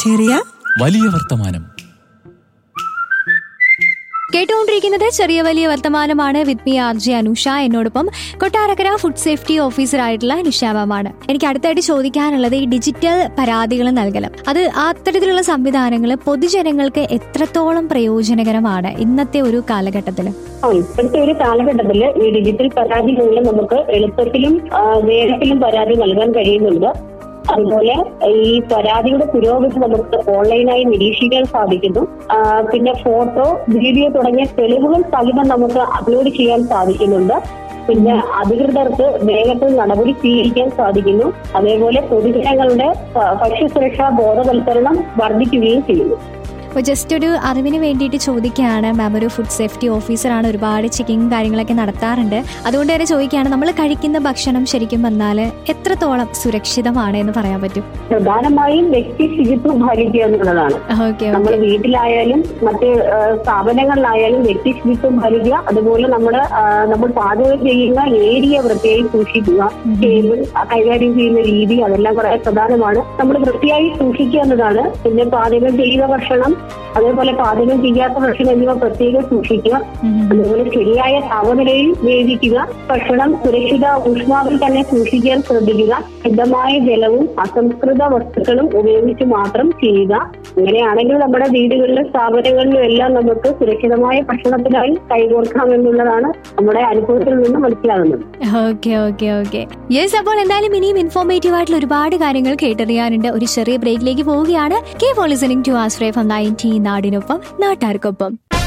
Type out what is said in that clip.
ചെറിയ വലിയ വർത്തമാനം കേട്ടുകൊണ്ടിരിക്കുന്നത് ചെറിയ വലിയ വർത്തമാനമാണ് with me R J Anusha എന്നോടൊപ്പം കൊട്ടാരക്കര ഫുഡ് സേഫ്റ്റി ഓഫീസറായിട്ടുള്ള നിഷാബാമാണ് എനിക്ക് അടുത്തായിട്ട് ചോദിക്കാനുള്ളത് ഈ ഡിജിറ്റൽ പരാതികൾ നൽകലും അത് അത്തരത്തിലുള്ള സംവിധാനങ്ങൾ പൊതുജനങ്ങൾക്ക് എത്രത്തോളം പ്രയോജനകരമാണ് ഇന്നത്തെ ഒരു കാലഘട്ടത്തിൽ ആ, ഇപ്പോഴത്തെ ഒരു കാലഘട്ടത്തിൽ ഈ ഡിജിറ്റൽ പരാതികളിൽ നമുക്ക് എളുപ്പത്തിലും ആ, വേഗത്തിലും പരാതി നൽകാൻ കഴിയുന്നുണ്ട് അതുപോലെ ഈ പരാതിയുടെ പുരോഗതി നമുക്ക് ഓൺലൈനായി നിരീക്ഷിക്കാൻ സാധിക്കുന്നു ആ, പിന്നെ ഫോട്ടോ വീഡിയോ തുടങ്ങിയ തെളിവുകൾ സഹിതം നമുക്ക് അപ്ലോഡ് ചെയ്യാൻ സാധിക്കുന്നുണ്ട് പിന്നെ അധികൃതർക്ക് വേഗത്തിൽ നടപടി സ്വീകരിക്കാൻ സാധിക്കുന്നു അതേപോലെ പൊതുജനങ്ങളുടെ ഭ- ഭക്ഷ്യസുരക്ഷാ ബോധവൽക്കരണം വർദ്ധിക്കുകയും ചെയ്യുന്നു അപ്പോൾ ജസ്റ്റ് ഒരു അറിവിന് വേണ്ടിയിട്ട് ചോദിക്കുകയാണ് മാം ഒരു ഫുഡ് സേഫ്റ്റി ഓഫീസറാണ് ഒരുപാട് ചെക്കിങ് കാര്യങ്ങളൊക്കെ നടത്താറുണ്ട് അതുകൊണ്ട് തന്നെ ചോദിക്കുകയാണ് നമ്മൾ കഴിക്കുന്ന ഭക്ഷണം ശരിക്കും വന്നാൽ എത്രത്തോളം സുരക്ഷിതമാണ് എന്ന് പറയാൻ പറ്റും പ്രധാനമായും വ്യക്തി ശുചിത്വം പാലിക്കുക എന്നുള്ളതാണ് ഓക്കെ നമ്മൾ വീട്ടിലായാലും മറ്റ് ആ, സ്ഥാപനങ്ങളിലായാലും വ്യക്തി ശുചിത്വം പാലിക്കുക അതുപോലെ നമ്മൾ നമ്മൾ പാചകം ചെയ്യുന്ന ഏരിയ വൃത്തിയായി സൂക്ഷിക്കുക ടേബിൾ ആ, കൈകാര്യം ചെയ്യുന്ന രീതി അതെല്ലാം വളരെ പ്രധാനമാണ് നമ്മൾ വൃത്തിയായി സൂക്ഷിക്കുക എന്നതാണ് പിന്നെ പാചകം ചെയ്യുന്ന ഭക്ഷണം അതേപോലെ പാചകം ചെയ്യാത്ത ഭക്ഷണം എന്നിവ പ്രത്യേകം സൂക്ഷിക്കുക അതുപോലെ ശരിയായ താപനിലയിൽ വേവിക്കുക ഭക്ഷണം സുരക്ഷിത ഊഷ്മാവിൽ തന്നെ സൂക്ഷിക്കാൻ ശ്രദ്ധിക്കുക ശുദ്ധമായ ജലവും അസംസ്കൃത വസ്തുക്കളും ഉപയോഗിച്ച് മാത്രം ചെയ്യുക അങ്ങനെയാണെങ്കിൽ നമ്മുടെ വീടുകളിലും സ്ഥാപനങ്ങളിലും എല്ലാം നമുക്ക് സുരക്ഷിതമായ ഭക്ഷണത്തിനായി കൈകോർക്കാമെന്നുള്ളതാണ് നമ്മുടെ അനുഭവത്തിൽ നിന്ന് മനസ്സിലാകുന്നത് ഓക്കെ ഓക്കെ ഓക്കെ യെസ് അപ്പോൾ എന്തായാലും ഇനിയും ഇൻഫോർമേറ്റീവ് ആയിട്ടുള്ള ഒരുപാട് കാര്യങ്ങൾ കേട്ടറിയാനുണ്ട് ഒരു ചെറിയ ബ്രേക്കിലേക്ക് പോവുകയാണ് K for listening to astray from nineteen നാടിനൊപ്പം നാട്ടാർക്കൊപ്പം